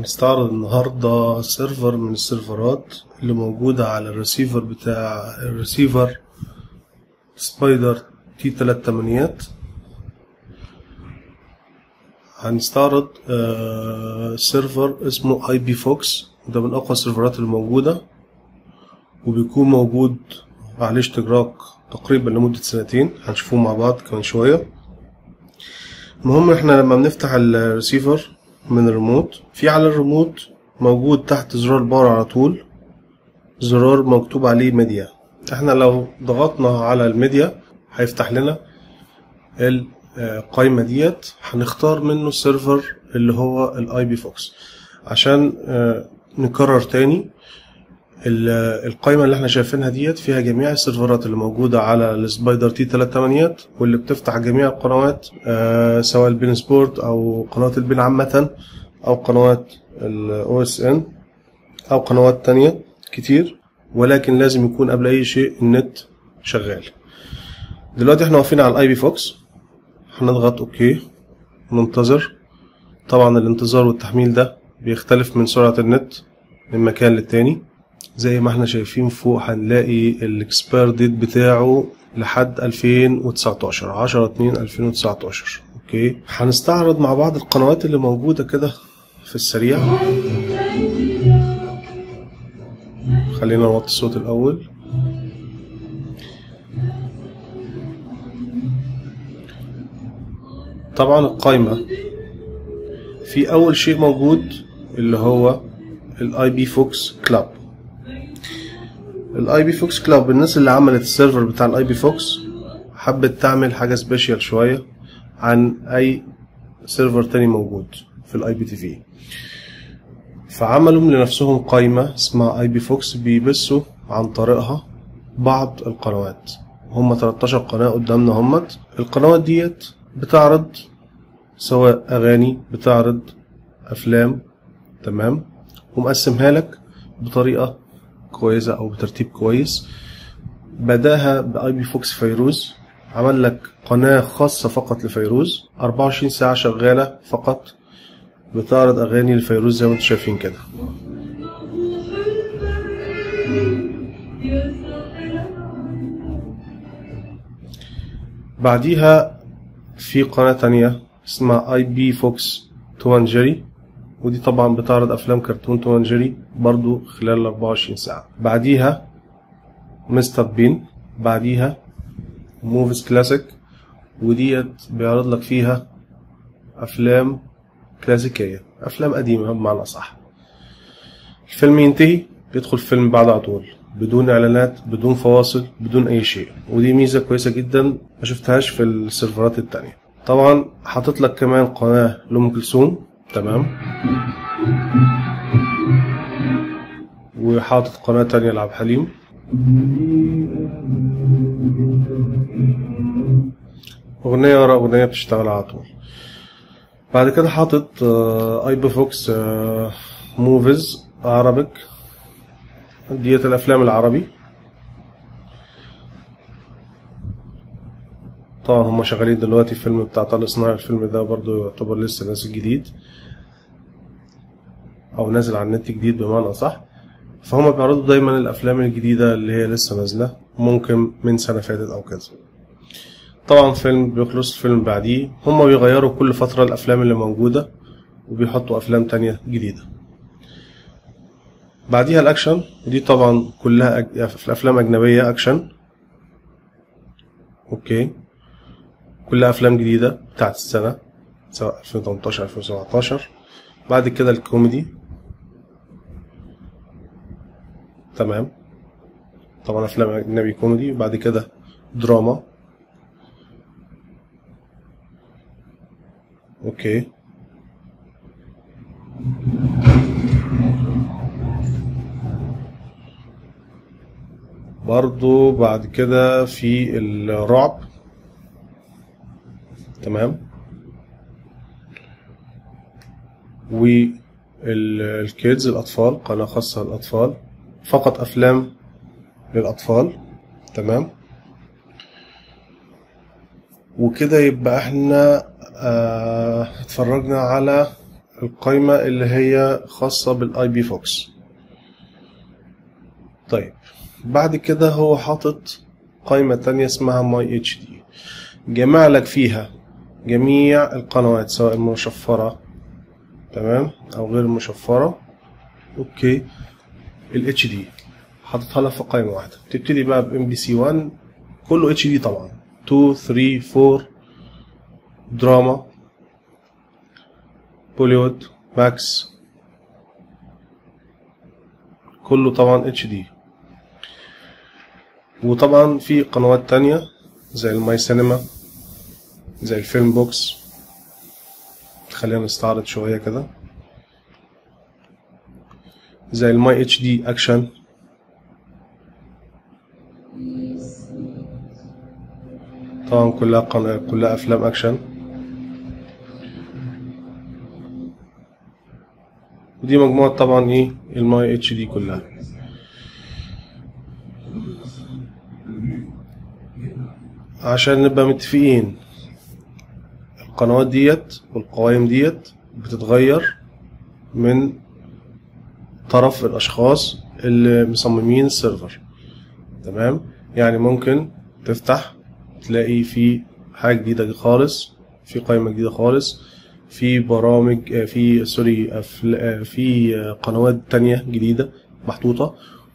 هنستعرض النهاردة سيرفر من السيرفرات اللي موجودة على الريسيفر بتاع الريسيفر سبايدر تي تلات تمانيات هنستعرض آه، سيرفر اسمه اي بي فوكس ده من اقوى السيرفرات اللي موجودة وبيكون موجود عليه اشتراك تقريبا لمدة سنتين هنشوفوه مع بعض كمان شوية المهم احنا لما بنفتح الريسيفر من الريموت في على الريموت موجود تحت زرار الباور على طول زرار مكتوب عليه ميديا احنا لو ضغطنا على الميديا هيفتح لنا القايمة ديت هنختار منه السيرفر اللي هو الاي بي فوكس عشان آه، نكرر تاني ال- القايمة اللي احنا شايفينها ديت فيها جميع السيرفرات اللي موجودة على السبايدر تي 38 واللي بتفتح جميع القنوات آه، سواء البين سبورت او قنوات البين عامة او قنوات الاو اس ان او قنوات تانية كتير ولكن لازم يكون قبل اي شيء النت شغال دلوقتي احنا واقفين على الاي بي فوكس هنضغط اوكي وننتظر طبعا الانتظار والتحميل ده بيختلف من سرعة النت من مكان للتاني زي ما احنا شايفين فوق هنلاقي الاكسبير ديت بتاعه لحد 2019 10 2 2019 اوكي هنستعرض مع بعض القنوات اللي موجودة كده في السريع خلينا نوطي الصوت الاول طبعا القايمة في اول شيء موجود اللي هو الاي بي فوكس كلاب الاي بي فوكس كلاب الناس اللي عملت السيرفر بتاع الاي بي فوكس حبت تعمل حاجه سبيشال شويه عن اي سيرفر تاني موجود في الاي بي تي في فعملوا لنفسهم قائمه اسمها اي بي فوكس بيبثوا عن طريقها بعض القنوات هم 13 قناه قدامنا همت القنوات ديت بتعرض سواء اغاني بتعرض افلام تمام ومقسمها لك بطريقه كويسه او بترتيب كويس بداها باي بي فوكس فيروز عمل لك قناه خاصه فقط لفيروز 24 ساعه شغاله فقط بتعرض اغاني لفيروز زي ما انتم شايفين كده بعديها في قناه تانية اسمها اي بي فوكس توان جيري ودي طبعا بتعرض افلام كرتون توم أند جيري برضو خلال 24 ساعة بعديها مستر بين بعديها موفيز كلاسيك وديت بيعرض لك فيها افلام كلاسيكية افلام قديمة بمعنى صح الفيلم ينتهي يدخل فيلم بعد على طول بدون اعلانات بدون فواصل بدون اي شيء ودي ميزة كويسة جدا ما شفتهاش في السيرفرات التانية طبعا حاطط لك كمان قناة لأم كلثوم تمام وحاطط قناة تانية لعبد الحليم أغنية ورا أغنية بتشتغل على طول بعد كده حاطط آه، اي بي فوكس آه، موفيز عربك ديت الأفلام العربي طبعا هم شغالين دلوقتي فيلم بتاع طلق صناعي الفيلم ده برضو يعتبر لسه نازل جديد او نازل على النت جديد بمعنى صح فهم بيعرضوا دايما الافلام الجديده اللي هي لسه نازله ممكن من سنه فاتت او كذا طبعا فيلم بيخلص فيلم بعديه هم بيغيروا كل فتره الافلام اللي موجوده وبيحطوا افلام تانية جديده بعديها الاكشن ودي طبعا كلها أج... في الافلام اجنبيه اكشن اوكي كلها افلام جديده بتاعت السنه سواء 2018 2017 بعد كده الكوميدي تمام طبعا افلام اجنبي كوميدي بعد كده دراما اوكي برضو بعد كده في الرعب تمام والكيدز الأطفال قناة خاصة للأطفال فقط أفلام للأطفال تمام وكده يبقى احنا آه اتفرجنا على القايمة اللي هي خاصة بالاي بي فوكس طيب بعد كده هو حاطط قايمة تانية اسمها ماي اتش دي جمع لك فيها جميع القنوات سواء المشفرة تمام او غير المشفرة اوكي ال اتش دي حاططها لك في قائمة واحدة تبتدي بقى ب ام بي سي 1 كله اتش دي طبعا 2 3 4 دراما بوليوود ماكس كله طبعا اتش دي وطبعا في قنوات تانية زي الماي سينما زي الفيلم بوكس خلينا نستعرض شوية كده زي الماي اتش دي اكشن طبعا كلها قن... كلها افلام اكشن ودي مجموعة طبعا ايه الماي اتش دي كلها عشان نبقى متفقين القنوات ديت والقوائم ديت بتتغير من طرف الاشخاص اللي مصممين السيرفر تمام يعني ممكن تفتح تلاقي في حاجة جديدة خالص في قائمة جديدة خالص في برامج في سوري أفل- في قنوات تانية جديدة محطوطة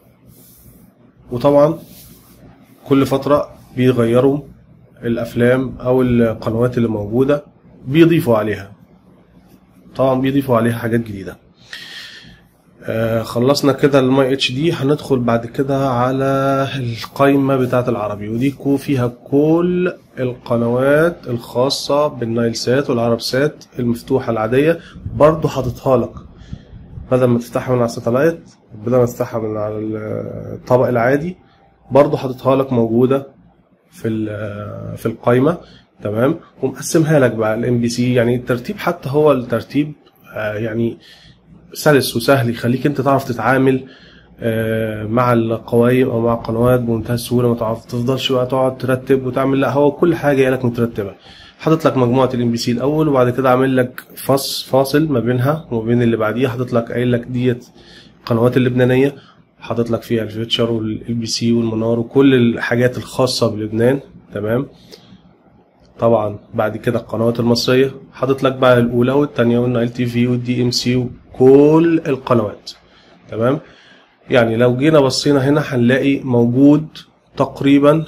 وطبعا كل فترة بيغيروا الأفلام أو القنوات اللي موجودة بيضيفوا عليها طبعا بيضيفوا عليها حاجات جديدة آه خلصنا كده الماي اتش دي هندخل بعد كده على القائمة بتاعة العربي ودي كو فيها كل القنوات الخاصة بالنايل سات والعرب سات المفتوحة العادية برضو حاططها لك بدل ما تفتحها من على الساتلايت بدل ما تفتحها من على الطبق العادي برضو حاططها لك موجودة في ال- في القائمة تمام ومقسمها لك بقى الام بي سي يعني الترتيب حتى هو الترتيب آه، يعني سلس وسهل يخليك انت تعرف تتعامل آه، مع القوائم او مع القنوات بمنتهى السهوله ما تعرف تفضلش بقى تقعد ترتب وتعمل لا هو كل حاجه جايه لك مترتبه حاطط لك مجموعه الام بي سي الاول وبعد كده عامل لك فص فاصل ما بينها وما بين اللي بعديها حاطط لك قايل لك ديت القنوات اللبنانيه حاطط لك فيها الفيتشر والال بي سي والمنار وكل الحاجات الخاصه بلبنان تمام طبعا بعد كده القنوات المصريه حاطط لك بقى الاولى والثانيه والنايل تي في والدي ام سي وكل القنوات تمام يعني لو جينا بصينا هنا هنلاقي موجود تقريبا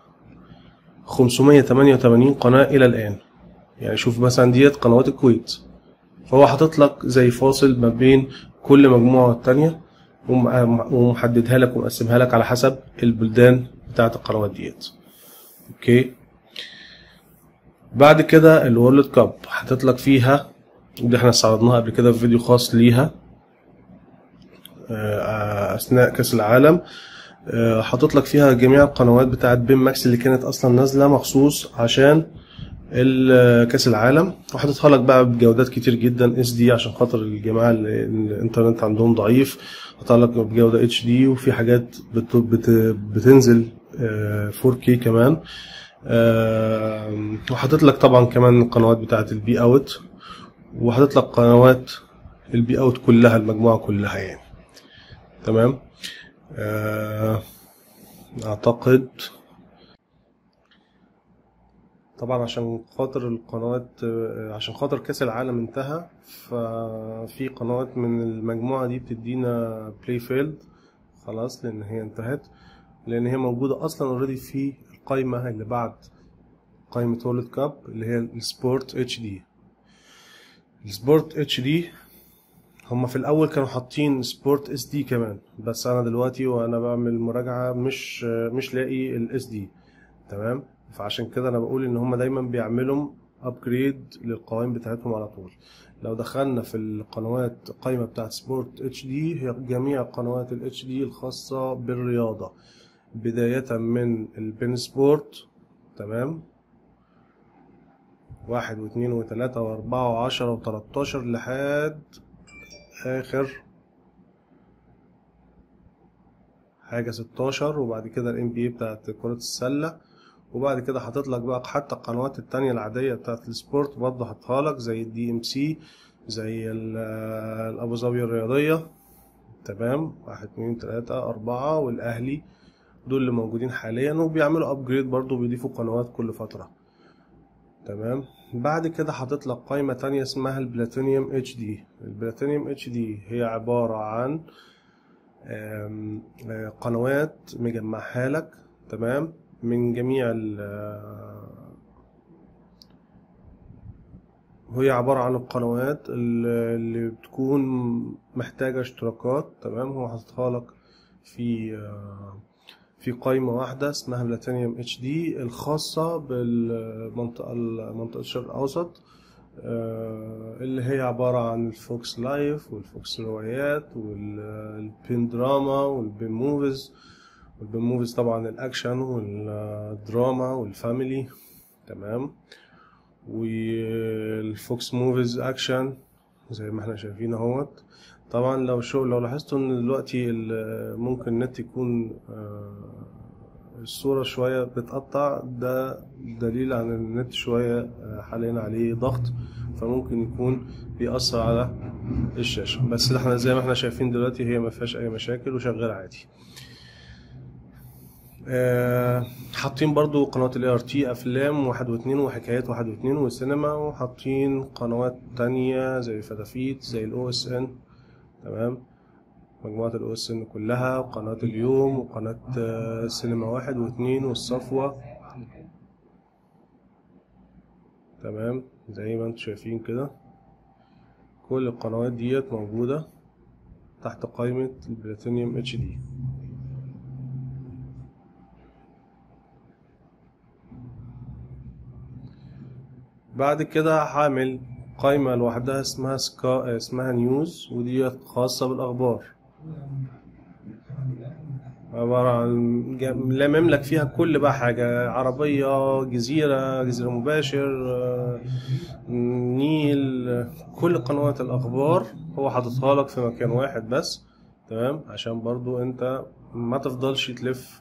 588 قناه الى الان يعني شوف مثلا ديت قنوات الكويت فهو حاطط لك زي فاصل ما بين كل مجموعه والتانيه وم- ومحددها لك ومقسمها لك على حسب البلدان بتاعت القنوات ديت اوكي بعد كده الورلد كاب حاطط لك فيها ودي احنا استعرضناها قبل كده في فيديو خاص ليها آه، اثناء كاس العالم آه، حاطط لك فيها جميع القنوات بتاعت بين ماكس اللي كانت اصلا نازله مخصوص عشان ال- كاس العالم وحاططها لك بقى بجودات كتير جدا اس دي عشان خاطر الجماعه اللي الانترنت عندهم ضعيف حاطط لك بجوده اتش دي وفي حاجات بت بت بتنزل آه، 4K كمان آه، وحاطط لك طبعا كمان القنوات بتاعت البي اوت وحاطط لك قنوات البي اوت كلها المجموعه كلها يعني تمام آه، اعتقد طبعا عشان خاطر القنوات آه، عشان خاطر كاس العالم انتهى ففي قنوات من المجموعه دي بتدينا بلاي فيلد خلاص لان هي انتهت لان هي موجوده اصلا اوريدي في القائمه اللي بعد قائمه وورلد كاب اللي هي السبورت اتش دي السبورت اتش دي هما في الاول كانوا حاطين سبورت اس دي كمان بس انا دلوقتي وانا بعمل مراجعه مش مش لاقي الاس دي تمام فعشان كده انا بقول ان هما دايما بيعملوا ابجريد للقوائم بتاعتهم على طول لو دخلنا في القنوات القائمه بتاعت سبورت اتش دي هي جميع قنوات الاتش دي الخاصه بالرياضه بدايه من البين سبورت تمام واحد واثنين وثلاثة وأربعة وعشرة وتلاتاشر لحد آخر حاجة ستاشر وبعد كده الام بي بتاعت كرة السلة وبعد كده حاطط لك بقى حتى القنوات التانية العادية بتاعت السبورت برضه حاطها لك زي الدي ام سي زي ال- الأبو ظبي الرياضية تمام واحد اتنين تلاتة أربعة والأهلي دول اللي موجودين حاليا وبيعملوا أبجريد برضو بيضيفوا قنوات كل فترة تمام بعد كده حاطط لك قائمة تانية اسمها البلاتينيوم اتش دي البلاتينيوم اتش دي هي عبارة عن آم، آه، قنوات مجمعها لك تمام من جميع ال وهي عبارة عن القنوات اللي اللي بتكون محتاجة اشتراكات تمام هو حاططها لك في آه، في قائمة واحدة اسمها بلاتينيوم اتش دي الخاصة بالمنطقة منطقة الشرق الأوسط آه، اللي هي عبارة عن الفوكس لايف والفوكس روايات والبين دراما والبين موفيز والبين موفيز طبعا الأكشن والدراما والفاميلي تمام والفوكس موفيز أكشن زي ما احنا شايفين اهوت طبعا لو شو لو لاحظتوا ان دلوقتي ال- ممكن النت يكون آه، الصورة شوية بتقطع ده دليل عن ان النت شوية آه، حاليا عليه ضغط فممكن يكون بيأثر على الشاشة بس احنا زي ما احنا شايفين دلوقتي هي ما فيهاش اي مشاكل وشغالة عادي آه، حاطين برضو قناة ال ART أفلام واحد واتنين وحكايات واحد واتنين وسينما وحاطين قنوات تانية زي فتافيت زي ال OSN تمام مجموعة ال OSN كلها وقناة اليوم وقناة آه، سينما واحد واتنين والصفوة تمام زي ما انتم شايفين كده كل القنوات ديت موجودة تحت قائمة البلاتينيوم اتش دي بعد كده هعمل قائمة لوحدها اسمها سكا اسمها نيوز ودي خاصة بالأخبار عبارة عن جا- لامم لك فيها كل بقى حاجة عربية جزيرة جزيرة مباشر آه، نيل آه، كل قنوات الأخبار هو حاططها لك في مكان واحد بس تمام عشان برضو انت ما تفضلش تلف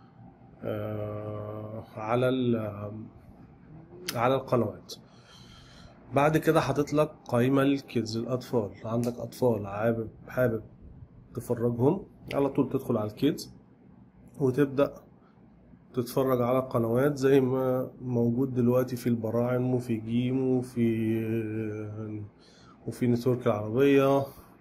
آه، على ال- على القنوات بعد كده حاطط لك قائمة للكيدز الأطفال عندك أطفال حابب حابب تفرجهم على طول تدخل على الكيدز وتبدأ تتفرج على قنوات زي ما موجود دلوقتي في البراعم وفي جيم وفي وفي نتورك العربية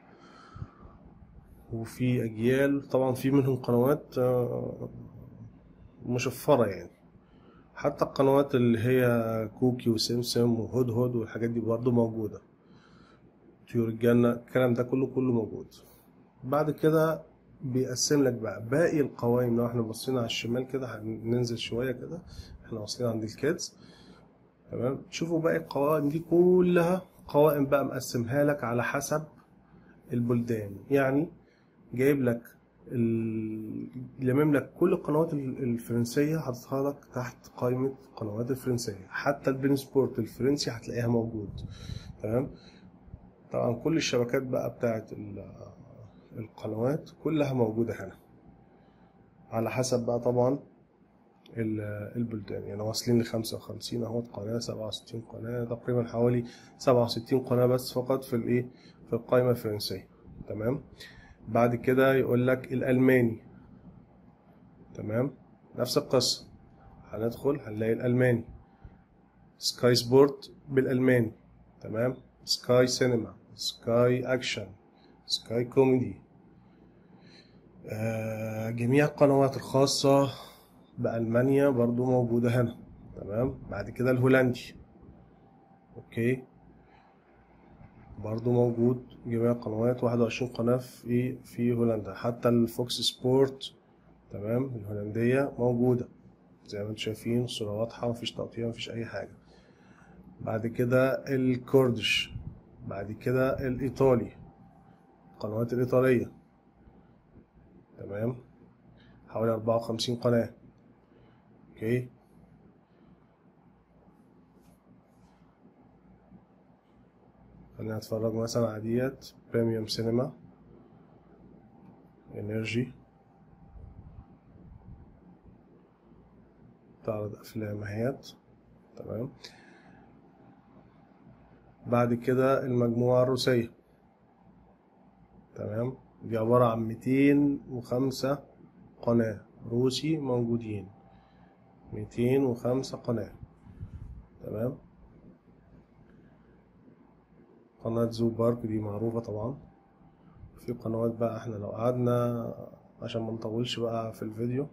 وفي أجيال طبعا في منهم قنوات آه، مشفرة يعني حتى القنوات اللي هي كوكي وسمسم وهدهد والحاجات دي برضه موجودة طيور الجنة الكلام ده كله كله موجود بعد كده بيقسم لك بقى باقي القوائم لو احنا بصينا على الشمال كده هننزل شوية كده احنا واصلين عند الكيدز تمام شوفوا باقي القوائم دي كلها قوائم بقى مقسمها لك على حسب البلدان يعني جايب لك ال- لمم لك كل القنوات ال- الفرنسية حاططها لك تحت قائمة القنوات الفرنسية حتى البين سبورت الفرنسي هتلاقيها موجود تمام طبعا كل الشبكات بقى بتاعت ال- القنوات كلها موجودة هنا على حسب بقى طبعا ال- البلدان يعني واصلين لخمسة وخمسين اهوت قناة سبعة وستين قناة تقريبا حوالي سبعة وستين قناة بس فقط في الايه في القائمة الفرنسية تمام بعد كده يقول لك الألماني تمام نفس القصة هندخل هنلاقي الألماني سكاي سبورت بالألماني تمام سكاي سينما سكاي أكشن سكاي كوميدي آه جميع القنوات الخاصة بألمانيا برضو موجودة هنا تمام بعد كده الهولندي اوكي برضو موجود جميع القنوات 21 قناة في في هولندا حتى الفوكس سبورت تمام الهولندية موجودة زي ما انتم شايفين الصورة واضحة مفيش تقطيع مفيش أي حاجة بعد كده الكوردش بعد كده الإيطالي القنوات الإيطالية تمام حوالي 54 قناة اوكي خلينا نتفرج مثلا على ديت بريميوم سينما انرجي تعرض افلام اهيت تمام بعد كده المجموعة الروسية تمام دي عبارة عن ميتين وخمسة قناة روسي موجودين ميتين وخمسة قناة تمام قناة زو بارك دي معروفة طبعا في قنوات بقى احنا لو قعدنا عشان ما نطولش بقى في الفيديو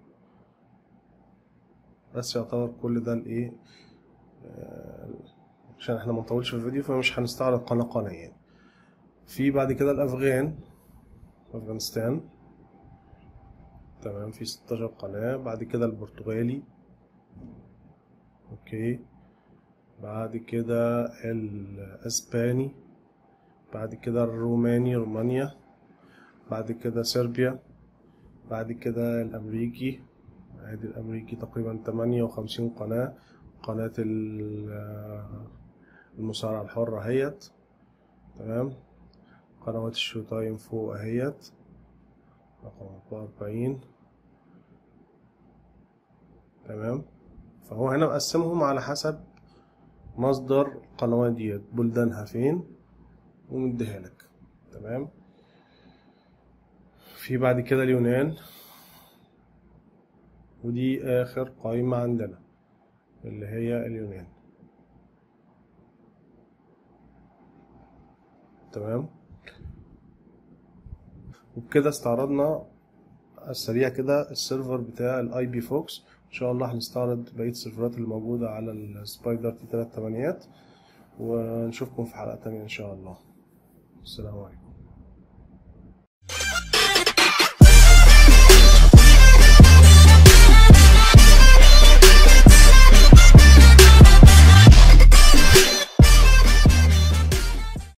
بس يعتبر كل ده الايه آه، عشان احنا ما نطولش في الفيديو فمش هنستعرض قناة قناة يعني في بعد كده الافغان افغانستان تمام في 16 قناة بعد كده البرتغالي اوكي بعد كده الاسباني بعد كده الروماني رومانيا بعد كده صربيا بعد كده الامريكي ادي الامريكي تقريبا 58 قناة قناة ال- المصارعة الحرة اهيت تمام قنوات الشو تايم فوق اهيت رقم 44 تمام فهو هنا مقسمهم على حسب مصدر القنوات ديت بلدانها فين ومديها لك تمام في بعد كده اليونان ودي آخر قائمة عندنا اللي هي اليونان تمام وبكده استعرضنا السريع كده السيرفر بتاع الاي بي فوكس ان شاء الله هنستعرض بقيه السيرفرات اللي موجوده على السبايدر تي 3 ونشوفكم في حلقه تانية ان شاء الله السلام عليكم